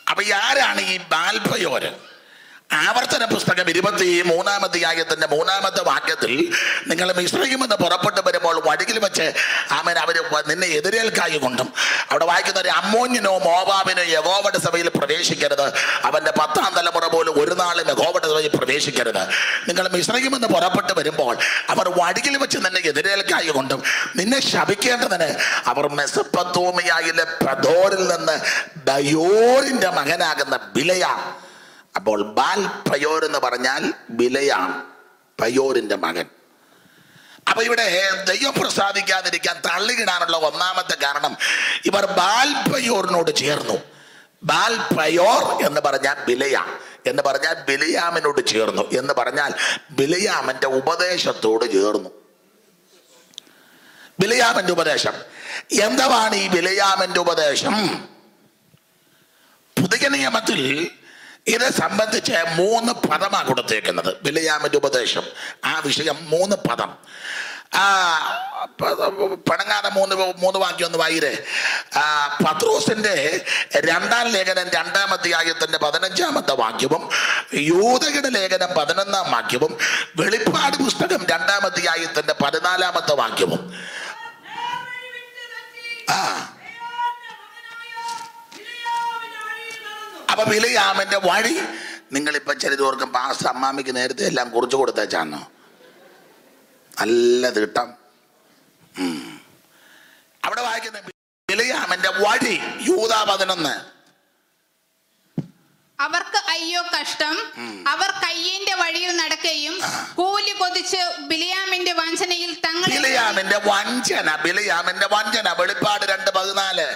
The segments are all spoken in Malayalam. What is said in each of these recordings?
അപ്പൊ ഈ ആരാണ് ഈ ബാൽഭയോര് ആവർത്തന പുസ്തകം ഇരുപത്തി മൂന്നാമത്തെ ആയത്തിന്റെ മൂന്നാമത്തെ വാക്യത്തിൽ നിങ്ങൾ മിശ്രയിൽ നിന്ന് പുറപ്പെട്ടു വരുമ്പോൾ വഴിയിൽ വെച്ച് ആമൻ അവര് വ- നിന്നെ എതിരേൽക്കായി കൊണ്ടും അവിടെ വായിക്കുന്ന ഒരു അമ്മോന്യനോ മോവാബിനോ യഹോവയുടെ സഭയിൽ പ്രവേശിക്കരുത് അവന്റെ പത്താം തലമുറ പോലും ഒരു നാളും യഹോവയുടെ സഭയിൽ പ്രവേശിക്കരുത് നിങ്ങൾ മിശ്രയിൽ നിന്ന് പുറപ്പെട്ടു വരുമ്പോൾ അവർ വഴിയിൽ വെച്ച് നിന്നെ എതിരേൽക്കായി കൊണ്ടും നിന്നെ ശപിക്കേണ്ടതിന് അവർ മെസ്സപ്പത്തോമിയായിലെ പ്രദോരിൽ നിന്ന് ബയോറിന്റെ മകനാകുന്ന ബിലയ അപ്പോൾ ബാൽ പയോർ എന്ന് പറഞ്ഞാൽ ബിലയാം പയോറിന്റെ മകൻ അപ്പൊ ഇവിടെ ദൈവം പ്രസാദിക്കാതിരിക്കാൻ തള്ളിയിടാനുള്ള ഒന്നാമത്തെ കാരണം ഇവർ ബാൽ പയോറിനോട് ചേർന്നു ബാൽ പയോർ എന്ന് പറഞ്ഞാൽ ബിലയ എന്ന് പറഞ്ഞാൽ ബിലയാമിനോട് ചേർന്നു എന്ന് പറഞ്ഞാൽ ബിലയാമിന്റെ ഉപദേശത്തോട് ചേർന്നു ബിലയാമിന്റെ ഉപദേശം എന്താണ് ഈ ബിലയാമിന്റെ ഉപദേശം പുതിയ നിയമത്തിൽ ഇത് സംബന്ധിച്ച് മൂന്ന് പദമാണ് കൊടുത്തേക്കുന്നത് ബിലയാമിന്റെ ഉപദേശം ആ വിഷയം മൂന്ന് പദം ആ പ- പണങ്ങാതെ മൂന്ന് മൂന്ന് വാക്യം ഒന്ന് വായിരേ ആ പത്രോസിന്റെ രണ്ടാം ലേഖനം രണ്ടാം അധ്യായത്തിന്റെ പതിനഞ്ചാമത്തെ വാക്യവും യൂതയുടെ ലേഖനം പതിനൊന്നാം വാക്യവും വെളിപ്പാട് പുസ്തകം രണ്ടാം അധ്യായത്തിന്റെ പതിനാലാമത്തെ വാക്യവും ആ അപ്പൊ വിലയാമന്റെ വഴി നിങ്ങളിപ്പൊ ചിലതോർക്കും പാസ്റ്റർ അമ്മാമിക്ക് നേരത്തെ എല്ലാം കുറിച്ചു കൊടുത്തേച്ചാന്നോ നല്ല തീട്ടം ഉം. അവിടെ വായിക്കുന്ന വിലയാമന്റെ വഴി യൂതാ പതിനൊന്ന് അവർക്ക് അയ്യോ കഷ്ടം അവർ കയ്യന്റെ വഴിയിൽ നടക്കുകയും കൂലി കൊതിച്ച് ബിലിയാമിന്റെ വഞ്ചനയിൽ തങ്ങളെ ബിലയാമിന്റെ വഞ്ചന ബിലയാമിന്റെ വഞ്ചന വെളിപ്പാട് രണ്ട് പതിനാല്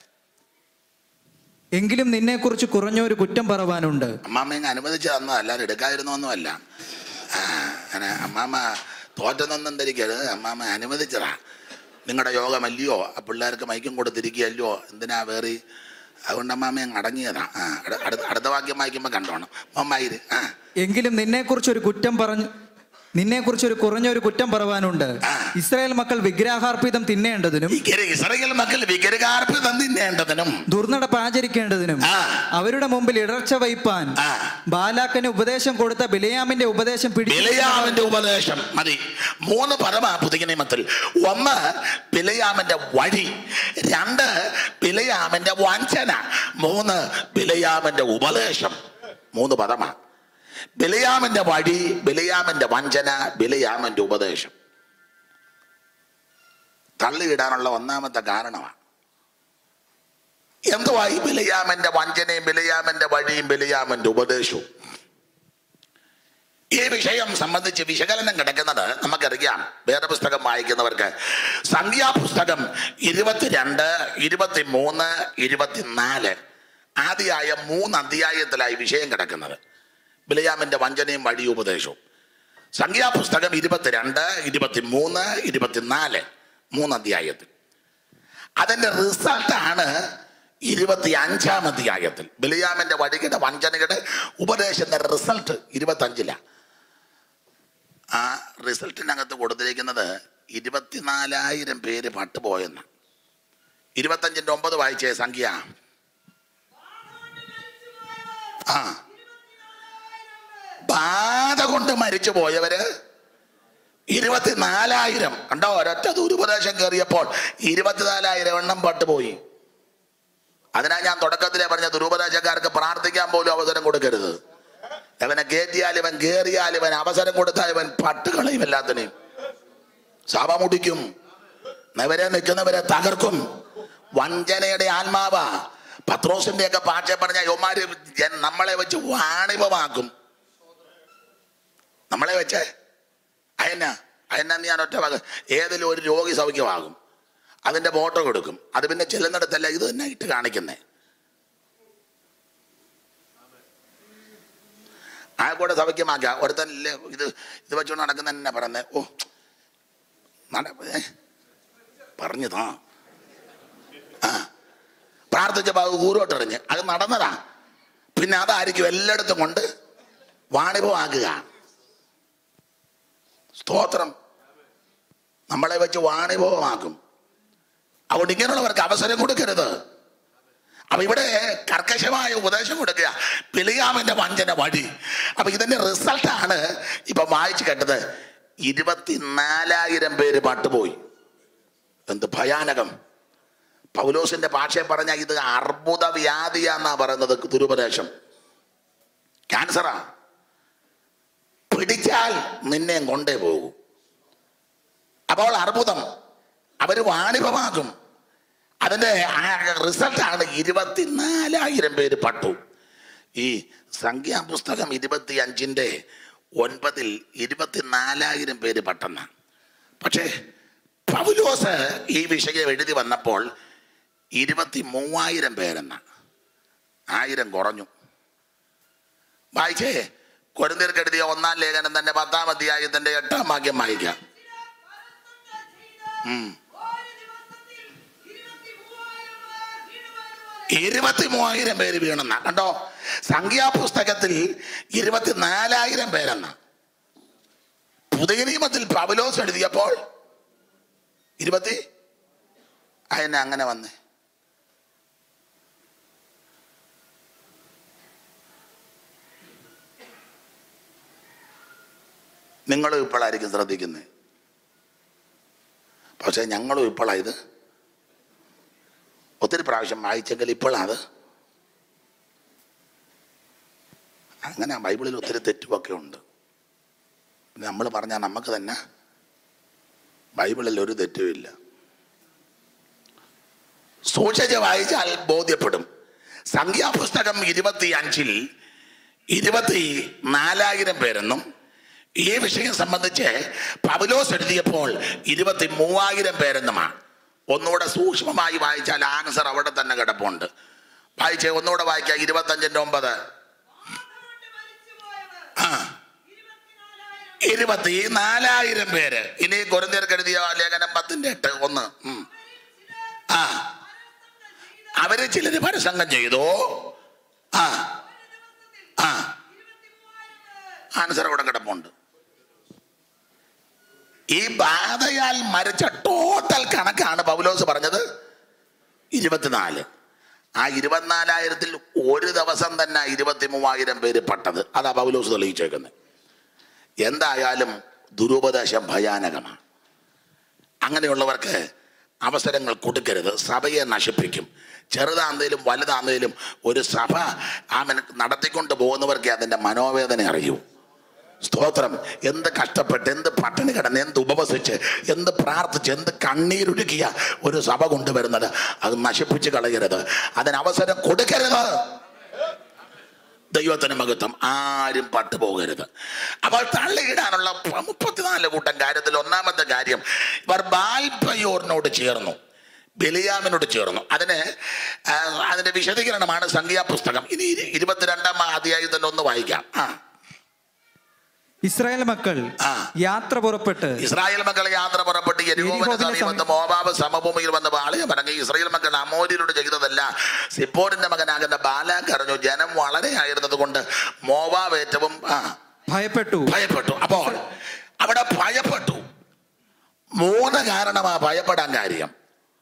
എങ്കിലും നിന്നെക്കുറിച്ച് കുറഞ്ഞൊരു കുറ്റം പറവാനുണ്ട് അമ്മാമ്മ ഇങ്ങ് അനുവദിച്ച് തന്നതല്ല എടുക്കാതിരുന്നൊന്നുമല്ല ആ അങ്ങനെ അമ്മാമ്മ തോറ്റൊന്നും ധരിക്കരുത് അമ്മാമ്മ അനുവദിച്ചതാ നിങ്ങളുടെ യോഗമല്ലയോ ആ പിള്ളേർക്ക് മൈക്കും കൊടുത്തിരിക്കുകയല്ലോ എന്തിനാ വേറി അതുകൊണ്ട് അമ്മാമ്മ അങ്ങ് അടങ്ങിയതാ ആ അടു- അടുത്ത അടുത്ത വാക്യം വായിക്കുമ്പോൾ കണ്ടോണം അമ്മായിര് ആ എങ്കിലും നിന്നെക്കുറിച്ചൊരു കുറ്റം പറഞ്ഞു നിന്നെക്കുറിച്ചൊരു കുറഞ്ഞൊരു കുറ്റം പറവാനുണ്ട് ഇസ്രായേൽ മക്കൾ വിഗ്രഹാർപ്പിതം തിന്നേണ്ടതിനും വികര ഇസ്രയേൽ മക്കൾ വികരകാർപ്പിതം തിന്നേണ്ടതിനും ദുർനടപ്പ് ആചരിക്കേണ്ടതിനും ആ. അവരുടെ മുമ്പിൽ ഇടർച്ച വയ്പാൻ ആ. ബാലാക്കന് ഉപദേശം കൊടുത്ത ബിലയാമിന്റെ ഉപദേശം പിടി ബിലയാമിന്റെ ഉപദേശം മതി മൂന്ന് പദമാ പുതിയ നിയമത്തിൽ ഒന്ന് ബിലയാമിന്റെ വഴി രണ്ട് ബിലയാമിന്റെ വഞ്ചന മൂന്ന് ബിലയാമിന്റെ ഉപദേശം മൂന്ന് പദമാ ബിലയാമിന്റെ വഴി ബിലയാമിന്റെ വഞ്ചന ബിലയാമിന്റെ ഉപദേശം തള്ളിയിടാനുള്ള ഒന്നാമത്തെ കാരണമാണ് എന്തുവായി ബിലയാമിന്റെ വഞ്ചനയും ബിലയാമിന്റെ വഴിയും ബിലയാമിന്റെ ഉപദേശവും ഈ വിഷയം സംബന്ധിച്ച് വിശകലനം കിടക്കുന്നത് നമുക്കറിയാം വേദപുസ്തകം വായിക്കുന്നവർക്ക് സംഖ്യാപുസ്തകം ഇരുപത്തിരണ്ട് ഇരുപത്തിമൂന്ന് ഇരുപത്തിനാല് ആദ്യമായ മൂന്ന് അധ്യായത്തിലായി വിഷയം കിടക്കുന്നത് ബിലയാമിന്റെ വഞ്ചനയും വഴി ഉപദേശവും സംഖ്യാപുസ്തകം ഇരുപത്തിരണ്ട് ഇരുപത്തിമൂന്ന് ഇരുപത്തിനാല് മൂന്ന് അധ്യായത്തിൽ അതിന്റെ റിസൾട്ടാണ് ഇരുപത്തി അഞ്ചാം അധ്യായത്തിൽ ബിലിയാമിന്റെ വഴിയുടെ വഞ്ചനയുടെ ഉപദേശത്തിന്റെ റിസൾട്ട് ഇരുപത്തി അഞ്ചിലാണ് ആ റിസൾട്ടിനകത്ത് കൊടുത്തിരിക്കുന്നത് ഇരുപത്തിനാലായിരം പേര് പട്ടുപോയെന്ന് ഇരുപത്തഞ്ചിന്റെ ഒമ്പത് വായിച്ചേ സംഖ്യ ആ ബാധ കൊണ്ട് മരിച്ചു പോയവര് ഇരുപത്തിനാലായിരം കണ്ടോ ഒരൊറ്റ ദുരുപദേശം കയറിയപ്പോൾ ഇരുപത്തിനാലായിരം എണ്ണം പട്ടുപോയി അതിനാ ഞാൻ തുടക്കത്തിലെ പറഞ്ഞ ദുരുപദേശക്കാർക്ക് പ്രാർത്ഥിക്കാൻ പോലും അവസരം കൊടുക്കരുത് അവനെ കയറ്റിയാൽ ഇവൻ കയറിയാൽ ഇവൻ അവസരം കൊടുത്താൽ ഇവൻ പട്ടുകളയും എല്ലാത്തിനെയും സഭ മുടിക്കും ഇവരെ നിൽക്കുന്നവരെ തകർക്കും വഞ്ചനയുടെ ആത്മാവ പത്രോസിന്റെ ഒക്കെ പാഠ പറഞ്ഞ യോമാര് ജൻ- നമ്മളെ വെച്ച് വാണിഭമാക്കും നമ്മളെ വെച്ച് അയന്ന അയന്ന ഞാൻ ഒറ്റ വാക്ക് ഏതെങ്കിലും ഒരു രോഗി സൗഖ്യമാകും അതിന്റെ ഫോട്ടോ കൊടുക്കും അത് പിന്നെ ചെല്ലുന്നിടത്തല്ല ഇത് തന്നെ ഇട്ട് കാണിക്കുന്നേ ആ കൂടെ സൗഖ്യമാക്കുക ഒരുത്തനല്ലേ ഇത് ഇത് വെച്ചുകൊണ്ട് നടക്കുന്ന തന്നെ പറയുന്നത് ഓ നട ഏ, പറഞ്ഞു താ ആ പ്രാർത്ഥിച്ചപ്പോൾ ഊരോട്ടെറിഞ്ഞ് അത് നടന്നതാ പിന്നെ അതായിരിക്കും എല്ലായിടത്തും കൊണ്ട് വാണിഭമാക്കുക സ്തോത്രം നമ്മളെ വെച്ച് വാണിഭവമാക്കും അതുകൊണ്ട് ഇങ്ങനെയുള്ളവർക്ക് അവസരം കൊടുക്കരുത് അപ്പൊ ഇവിടെ കർക്കശമായ ഉപദേശം കൊടുക്കുക പിളിയാമിന്റെ വഞ്ചന വഴി അപ്പൊ ഇതിന്റെ റിസൾട്ടാണ് ഇപ്പൊ വായിച്ചു കേട്ടത് ഇരുപത്തിനാലായിരം പേര് പട്ടുപോയി എന്ത് ഭയാനകം പൗലോസിന്റെ ഭാഷയെ പറഞ്ഞ ഇത് അർബുദ വ്യാധിയാന്നാ പറയുന്നത് ദുരുപദേശം ക്യാൻസറാ പിടിച്ചാൽ നിന്നെയും കൊണ്ടേ പോകൂ അപ്പോൾ അർബുദം അവര് വാണിഭമാകും അതിന്റെ റിസൾട്ടാണ് ഇരുപത്തിനാലായിരം പേര് പട്ടു ഈ സംഖ്യാപുസ്തകം ഇരുപത്തി അഞ്ചിന്റെ ഒൻപതിൽ ഇരുപത്തിനാലായിരം പേര് പട്ടെന്ന പക്ഷേ പൗലോസ് ഈ വിഷയം എഴുതി വന്നപ്പോൾ ഇരുപത്തി മൂവായിരം പേരെന്ന ആയിരം കുറഞ്ഞു വായിച്ചേ കൊരിന്തിർക്ക് എഴുതിയ ഒന്നാം ലേഖനം തന്നെ പത്താം അധ്യായത്തിന്റെ എട്ടാം വാക്യം വായിക്കാം ഉം. ഇരുപത്തി മൂവായിരം പേര് വീണെന്ന കണ്ടോ സംഖ്യാപുസ്തകത്തിൽ ഇരുപത്തിനാലായിരം പേരെന്ന പുതിയ നിയമത്തിൽ പവലോസ് എഴുതിയപ്പോൾ ഇരുപത്തി അതിനെ അങ്ങനെ വന്നേ നിങ്ങളും ഇപ്പോഴായിരിക്കും ശ്രദ്ധിക്കുന്നത് പക്ഷെ ഞങ്ങളും ഇപ്പോഴാണ് ഇത് ഒത്തിരി പ്രാവശ്യം വായിച്ചെങ്കിൽ ഇപ്പോഴത് അങ്ങനെ ബൈബിളിൽ ഒത്തിരി തെറ്റുമൊക്കെ ഉണ്ട് നമ്മൾ പറഞ്ഞാൽ നമുക്ക് തന്നെ ബൈബിളിൽ ഒരു തെറ്റുമില്ല സൂക്ഷിച്ച് വായിച്ചാൽ ബോധ്യപ്പെടും സംഖ്യാപുസ്തകം ഇരുപത്തി അഞ്ചിൽ ഇരുപത്തി നാലായിരം പേരെന്നും ഈ വിഷയം സംബന്ധിച്ച് പൗലോസ് എഴുതിയപ്പോൾ ഇരുപത്തി മൂവായിരം പേരെന്നുമാണ് ഒന്നുകൂടെ സൂക്ഷ്മമായി വായിച്ചാൽ ആൻസർ അവിടെ തന്നെ കിടപ്പുണ്ട് വായിച്ചേ ഒന്നുകൂടെ വായിക്കാം ഇരുപത്തഞ്ചിന്റെ ഒമ്പത് ആ ഇരുപത്തി നാലായിരം പേര് ഇനി കൊരിന്തിയർക്ക് എഴുതിയ ലേഖനം പത്തിന്റെ എട്ട് ഒന്ന് ഉം. ആ അവര് ചിലര് പരസംഗം ചെയ്തു ആ ആ ആൻസർ അവിടെ കിടപ്പുണ്ട് ഈ ബാധയാൽ മരിച്ച ടോട്ടൽ കണക്കാണ് പൗലോസ് പറഞ്ഞത് ഇരുപത്തിനാല് ആ ഇരുപത്തിനാലായിരത്തിൽ ഒരു ദിവസം തന്നെ ഇരുപത്തി മൂവായിരം പേര് പട്ടത് അതാ പൗലോസ് തെളിയിച്ചേക്കുന്നത് എന്തായാലും ദുരുപദേശം ഭയാനകമാണ് അങ്ങനെയുള്ളവർക്ക് അവസരങ്ങൾ കൊടുക്കരുത് സഭയെ നശിപ്പിക്കും ചെറുതാന്തേലും വലുതാന്തേലും ഒരു സഭ ആമൻ നടത്തിക്കൊണ്ട് പോകുന്നവർക്ക് അതിൻ്റെ മനോവേദന അറിയൂ സ്തോത്രം എന്ത് കഷ്ടപ്പെട്ട് എന്ത് പട്ടിണി കിടന്ന് എന്ത് ഉപവസിച്ച് എന്ത് പ്രാർത്ഥിച്ച് എന്ത് കണ്ണീരൊഴുകിയ ഒരു സഭ കൊണ്ടുവരുന്നത് അത് നശിപ്പിച്ച് കളയരുത് അതിന് അവസരം കൊടുക്കരുത് ദൈവത്തിന് മഹത്വം ആരും പട്ടുപോകരുത് അപ്പോൾ തള്ളിയിടാനുള്ള പ- മുപ്പത്തിനാല് കൂട്ടം കാര്യത്തിൽ ഒന്നാമത്തെ കാര്യം ഇവർ ബാൽപയോറിനോട് ചേർന്നു ബലിയാമിനോട് ചേർന്നു അതിന് ആ, അതിന്റെ വിശദീകരണമാണ് സംഖ്യാപുസ്തകം ഇനി ഇരു- ഇരുപത്തിരണ്ടാം അധ്യായത്തിൽ ഒന്ന് വായിക്കാം ആ ഇസ്രായേൽ മക്കൾ ആ. യാത്ര പുറപ്പെട്ട് ഇസ്രായേൽ മക്കൾ യാത്ര പുറപ്പെട്ട് യെരിഹോവിന് യെരിഹോവിന് സമീപത്ത് മോവാബ് സമഭൂമിയിൽ വന്ന് പാളയം ഇറങ്ങി ഇസ്രായേൽ മക്കൾ അമോര്യരോട് ചെയ്തതല്ല സിപ്പോറിന്റെ മകനാകുന്ന ബാലാക്ക് അറിഞ്ഞു ജനം വളരെ ആയിരുന്നത് കൊണ്ട് മോവാബ് ഏറ്റവും ആ ഭയപ്പെട്ടു ഭയപ്പെട്ടു അപ്പോൾ അവിടെ ഭയപ്പെട്ടു മൂന്ന് കാരണമാ ഭയപ്പെടാൻ കാര്യം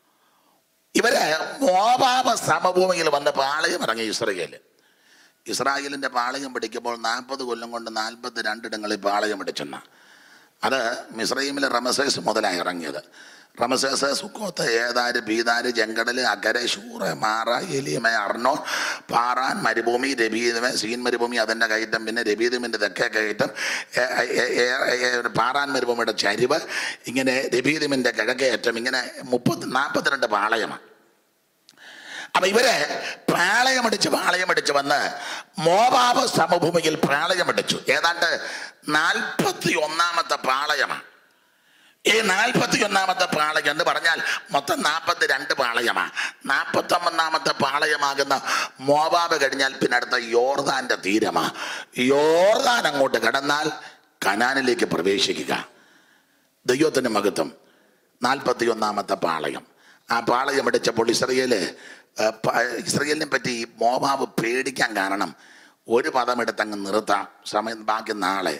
ഇവര് മോവാബ് സമഭൂമിയിൽ വന്ന് പാളയം ഇറങ്ങി ഇസ്രയേല് ഇസ്രായേലിന്റെ പാളയം പിടിക്കുമ്പോൾ നാൽപ്പത് കൊല്ലം കൊണ്ട് നാൽപ്പത്തി രണ്ടിടങ്ങളിൽ പാളയം പിടിച്ചെന്ന അത് മിസ്രൈമിലെ റമസേസ് മുതലാണ് ഇറങ്ങിയത് റമസേസ് സുക്കോത്ത് ഏതാര് ബീതാര് ജങ്കടല് അകര ശൂറ് മാറ എലിയമ അർണോ പാറാൻ മരുഭൂമി രബീദമ സീൻ മരുഭൂമി അതിൻ്റെ കയറ്റം പിന്നെ രബീദമിൻ്റെ തെക്കേ കയറ്റം ഏ- ഏ- ഏ- ഏ- പാറാൻ മരുഭൂമിയുടെ ചരിവ് ഇങ്ങനെ രബീദമിൻ്റെ കിഴക്കേറ്റം ഇങ്ങനെ മുപ്പത്തി നാൽപ്പത്തിരണ്ട് പാളയമാണ് അപ്പൊ ഇവര് പ്രാളയമടിച്ച് പാളയമടിച്ച് വന്ന് മോവാബ് സമഭൂമിയിൽ പ്രാളയമടിച്ചു ഏതാണ്ട് നാൽപ്പത്തി ഒന്നാമത്തെ പാളയമാണ് ഈ നാൽപ്പത്തി ഒന്നാമത്തെ പാളയം എന്ന് പറഞ്ഞാൽ മൊത്തം നാൽപ്പത്തി രണ്ട് പാളയമാണ് നാൽപ്പത്തി ഒന്നാമത്തെ പാളയമാകുന്ന മോവാബ് കഴിഞ്ഞാൽ പിന്നെ അടുത്ത യോർദാന്റെ തീരമാ യോർദാൻ അങ്ങോട്ട് കടന്നാൽ കനാനിലേക്ക് പ്രവേശിക്കുക ദൈവത്തിന്റെ മഹത്വം നാൽപ്പത്തി ഒന്നാമത്തെ പാളയം ആ പാളയം അടിച്ചപ്പോൾ ഇസ്രയേല് ആ, പ- ഇസ്രയേലിനെ പറ്റി മോവാബ് പേടിക്കാൻ കാരണം ഒരു പദം എടുത്തങ്ങ് നിർത്താം സമയം ബാക്കി നാളെ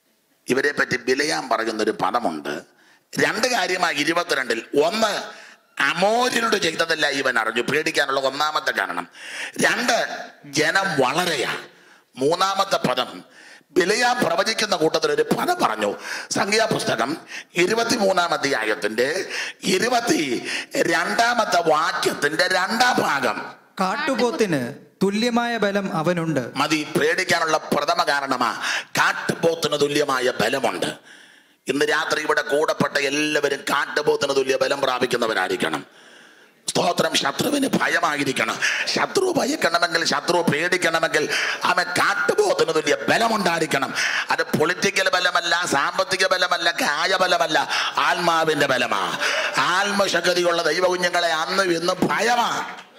ഇവരെ പറ്റി ബിലയാൻ പറയുന്നൊരു പദമുണ്ട് രണ്ട് കാര്യമായി ഇരുപത്തിരണ്ടിൽ ഒന്ന് അമോര്യനോട് ചെയ്തതല്ല ഇവൻ അറിഞ്ഞു പേടിക്കാനുള്ള ഒന്നാമത്തെ കാരണം രണ്ട് ജനം വളരെയാ മൂന്നാമത്തെ പദം ബിലയ പ്രവചിക്കുന്ന കൂട്ടത്തിൽ ഒരു പദം പറഞ്ഞു സംഖ്യാപുസ്തകം ഇരുപത്തിമൂന്നാം അധ്യായത്തിന്റെ ഇരുപത്തി രണ്ടാമത്തെ വാക്യത്തിന്റെ രണ്ടാം ഭാഗം കാട്ടുപോത്തിന് തുല്യമായ ബലം അവനുണ്ട് മതി പേടിക്കാനുള്ള പ്രഥമ കാരണമാ കാട്ടുപോത്തിന് തുല്യമായ ബലമുണ്ട് ഇന്ന് രാത്രി ഇവിടെ കൂടപ്പെട്ട എല്ലാവരും കാട്ടുപോത്തിന് തുല്യ ബലം പ്രാപിക്കുന്നവരായിരിക്കണം സ്തോത്രം ശത്രുവിന് ഭയമായിരിക്കണം ശത്രു ഭയക്കണമെങ്കിൽ ശത്രു പേടിക്കണമെങ്കിൽ അവൻ കാട്ടുപോത്തിന് തുല്യ ബലമുണ്ടായിരിക്കണം അത് പൊളിറ്റിക്കൽ ബലമല്ല സാമ്പത്തിക ബലമല്ല കായബലമല്ല ആത്മാവിന്റെ ബലമാ ആത്മശക്തിയുള്ള ദൈവകുഞ്ഞുങ്ങളെ അന്ന് ഇന്ന് ഭയമാ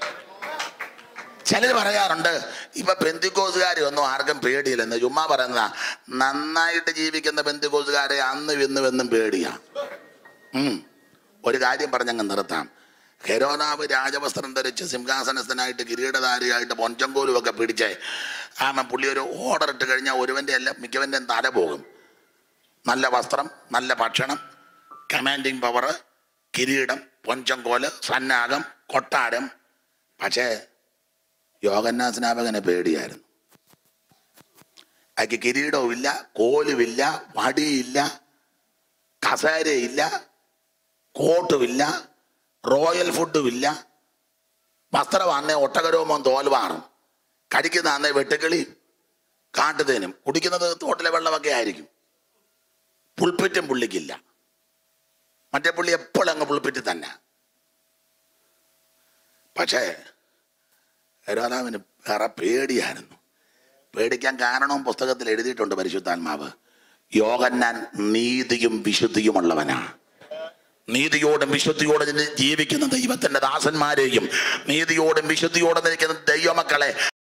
ചിലർ പറയാറുണ്ട് ഇപ്പൊ ബന്ധുക്കോസുകാരെ ഒന്നും ആർക്കും പേടിയില്ലെന്ന് ചുമ്മാ പറയുന്നതാ നന്നായിട്ട് ജീവിക്കുന്ന ബന്ധുക്കോസുകാരെ അന്ന് ഇന്നും എന്നും പേടിയാ ഉം. ഒരു കാര്യം പറഞ്ഞങ്ങ് നിർത്താം ഹെരോനാവ് രാജവസ്ത്രം ധരിച്ച് സിംഹാസനസ്ഥനായിട്ട് കിരീടധാരിയായിട്ട് പൊഞ്ചങ്കോലും ഒക്കെ പിടിച്ച് ആമ പുള്ളി ഒരു ഓർഡർ ഇട്ട് കഴിഞ്ഞാൽ ഒരുവന്റെ അല്ല മിക്കവന്റെ തല പോകും നല്ല വസ്ത്രം നല്ല ഭക്ഷണം കമാൻഡിങ് പവർ കിരീടം പൊഞ്ചങ്കോല് സന്നാഗം കൊട്ടാരം പക്ഷേ യോഗന്നാ സ്നാപകനെ പേടിയായിരുന്നു അയക്ക് കിരീടവും ഇല്ല കോലുമില്ല വടിയില്ല കസേരയില്ല കോട്ടുമില്ല റോയൽ ഫുഡും ഇല്ല വസ്ത്രം അന്നേ ഒട്ടകരോമം തോൽവാറും കഴിക്കുന്ന അന്നേ വെട്ടുക്കിളി കാട്ടുതേനും കുടിക്കുന്നത് തോട്ടിലെ വെള്ളമൊക്കെ ആയിരിക്കും പുൾപ്പിറ്റും പുള്ളിക്കില്ല മറ്റേ പുള്ളി എപ്പോഴും അങ്ങ് പുൾപ്പിറ്റ് തന്നെ പക്ഷേ രാധാവിന് വേറെ പേടിയായിരുന്നു പേടിക്കാൻ കാരണവും പുസ്തകത്തിൽ എഴുതിയിട്ടുണ്ട് പരിശുദ്ധാത്മാവ് യോഗന്നാൻ നീതിയും വിശുദ്ധിയുമുള്ളവനാ നീതിയോടും വിശുദ്ധിയോടും ജീവിക്കുന്ന ദൈവത്തിന്റെ ദാസന്മാരെയും നീതിയോടും വിശുദ്ധിയോടും നിൽക്കുന്ന ദൈവമക്കളെ